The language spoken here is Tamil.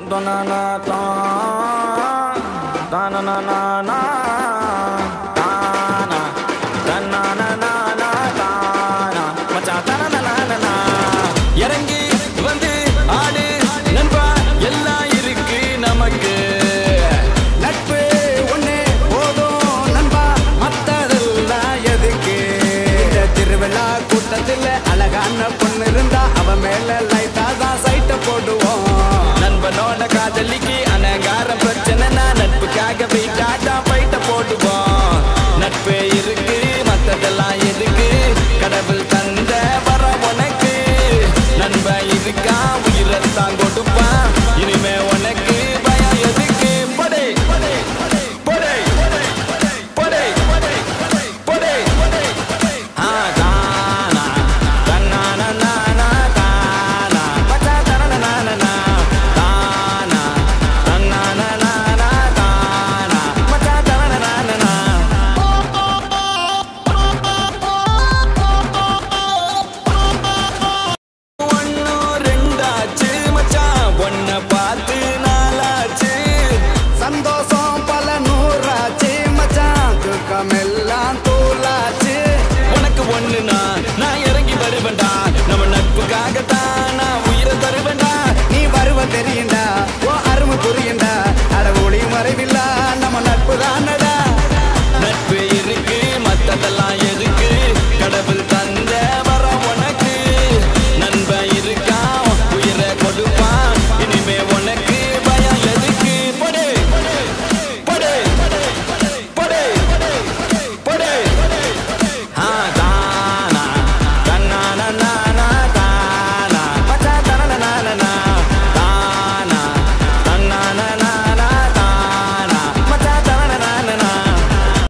தானா தான் தானா தானா தானா தானா மச்சான் தானா இறங்கி வந்து ஆடு நண்பா எல்லாம் இருக்கு நமக்கு நட்பு ஒண்ணே போதும் நண்பா மத்ததெல்லாம் எதுக்கு இந்த திருவிழா கூட்டத்தில் அழகான பொண்ணு இருந்தா அவ மேல லைட்டா தான் சைட்ட போடுவோம் நண்பனோட காதலிக்கு அனகார பிரச்சனைனா நட்புக்காக போய் காட்டா